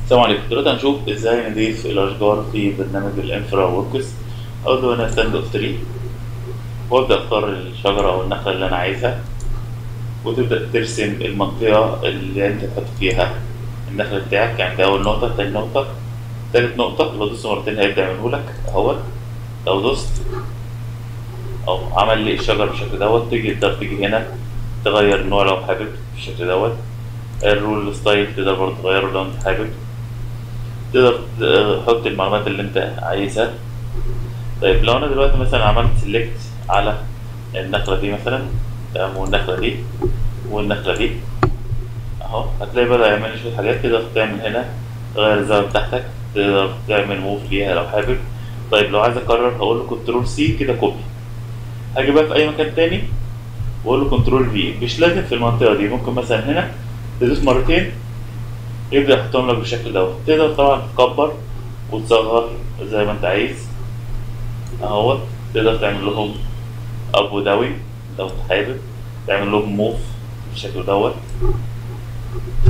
السلام عليكم دلوقتي هنشوف ازاي نضيف الاشجار في برنامج الانفرا وركس اقول له هنا ستاند اوف تري وابدا اختار الشجره او النخله اللي انا عايزها وتبدا ترسم المنطقه اللي انت تحط فيها النخل بتاعك يعني ده اول نقطه تاني نقطه تالت نقطه لو دوست مرتين هيبدا يعمله لك اهوت لو دوست او عمل لي الشجر بالشكل دوت تيجي تقدر تيجي هنا تغير النوع لو حابب بالشكل دوت الرول ستايل تقدر برضه تغيره لو انت حابب تقدر تحط المعلومات اللي انت عايزها طيب لو انا دلوقتي مثلا عملت سيلكت على النخله دي مثلا تمام والنخله دي والنخله دي اهو هتلاقي بدا يعمل شويه حاجات تقدر تعمل هنا تغير الزاويه بتاعتك تقدر تعمل موف ليها لو حابب طيب لو عايز اكرر هقول له كنترول سي كده كوبي هاجي بقى في اي مكان تاني واقول له كنترول في مش لازم في المنطقه دي ممكن مثلا هنا تدوس مرتين يبدا يحطهم لك بالشكل دوت تقدر طبعا تكبر وتصغر زي ما انت عايز اهوت تقدر تعمل لهم اب وداون لو انت حابب تعمل لهم موف بالشكل دوت